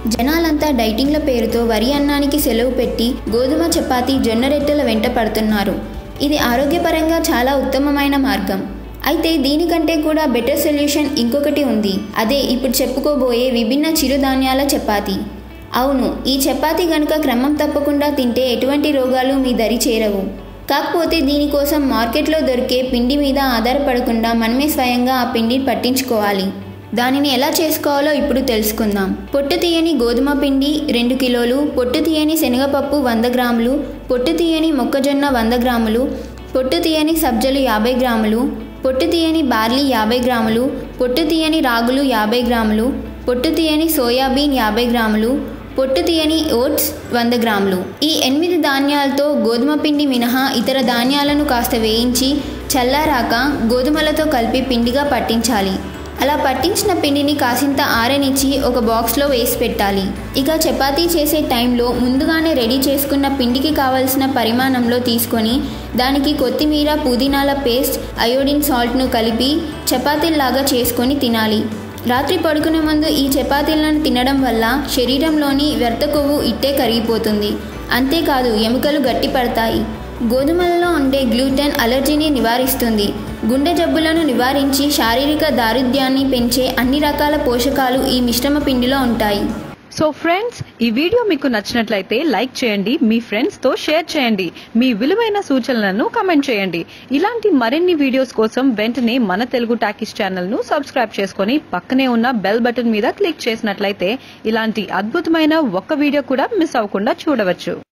జనాలంతా డైటింగ్ల పేరుతో వరి అన్నానికి సెలవు పెట్టి గోధుమ చపాతి జొన్న రొట్టెల వెంట పడుతున్నారు ఇది ఆరోగ్యపరంగా చాలా ఉత్తమమైన మార్గం అయితే దీనికంటే కూడా బెటర్ సొల్యూషన్ ఇంకొకటి ఉంది అదే ఇప్పుడు చెప్పుకోబోయే విభిన్న చిరుధాన్యాల చపాతి అవును ఈ చపాతి గనుక క్రమం తప్పకుండా తింటే ఎటువంటి రోగాలు మీ దరి చేరవు కాకపోతే దీనికోసం మార్కెట్లో దొరికే పిండి మీద ఆధారపడకుండా మనమే స్వయంగా ఆ పిండిని పట్టించుకోవాలి దానిని ఎలా చేసుకోవాలో ఇప్పుడు తెలుసుకుందాం పొట్టు తీయని గోధుమ పిండి రెండు కిలోలు పొట్టు తీయని శనగపప్పు వంద గ్రాములు పొట్టు తీయని మొక్కజొన్న వంద గ్రాములు పొట్టు తీయని సబ్జలు యాభై గ్రాములు పొట్టు తీయని బార్లీ యాభై గ్రాములు పొట్టు తీయని రాగులు యాభై గ్రాములు పొట్టు తీయని సోయాబీన్ యాభై గ్రాములు పొట్టు తీయని ఓట్స్ వంద గ్రాములు ఈ ఎనిమిది ధాన్యాలతో గోధుమ పిండి మినహా ఇతర ధాన్యాలను కాస్త వేయించి చల్లారాక గోధుమలతో కలిపి పిండిగా పట్టించాలి అలా పట్టించిన పిండిని కాసింత ఆరనిచ్చి ఒక బాక్స్లో వేసి పెట్టాలి ఇక చపాతీ చేసే టైంలో ముందుగానే రెడీ చేసుకున్న పిండికి కావలసిన పరిమాణంలో తీసుకొని దానికి కొత్తిమీర పుదీనాల పేస్ట్ అయోడిన్ సాల్ట్ను కలిపి చపాతీల్లాగా చేసుకొని తినాలి రాత్రి పడుకునే ముందు ఈ చపాతీలను తినడం వల్ల శరీరంలోని వ్యర్థ కొవ్వు ఇట్టే కరిగిపోతుంది అంతేకాదు ఎముకలు గట్టిపడతాయి గోధుమలలో ఉండే గ్లూటెన్ అలర్జీని నివారిస్తుంది గుండె జబ్బులను నివారించి శారీరక దారిద్ర్యాన్ని పెంచే అన్ని రకాల పోషకాలు ఈ మిశ్రమ పిండిలో ఉంటాయి సో ఫ్రెండ్స్ ఈ వీడియో మీకు నచ్చినట్లయితే లైక్ చేయండి మీ ఫ్రెండ్స్ తో షేర్ చేయండి మీ విలువైన సూచనలను కమెంట్ చేయండి ఇలాంటి మరిన్ని వీడియోస్ కోసం వెంటనే మన తెలుగు టాకీస్ ఛానల్ ను సబ్స్క్రైబ్ చేసుకొని పక్కనే ఉన్న బెల్ బటన్ మీద క్లిక్ చేసినట్లయితే ఇలాంటి అద్భుతమైన ఒక్క వీడియో కూడా మిస్ అవ్వకుండా చూడవచ్చు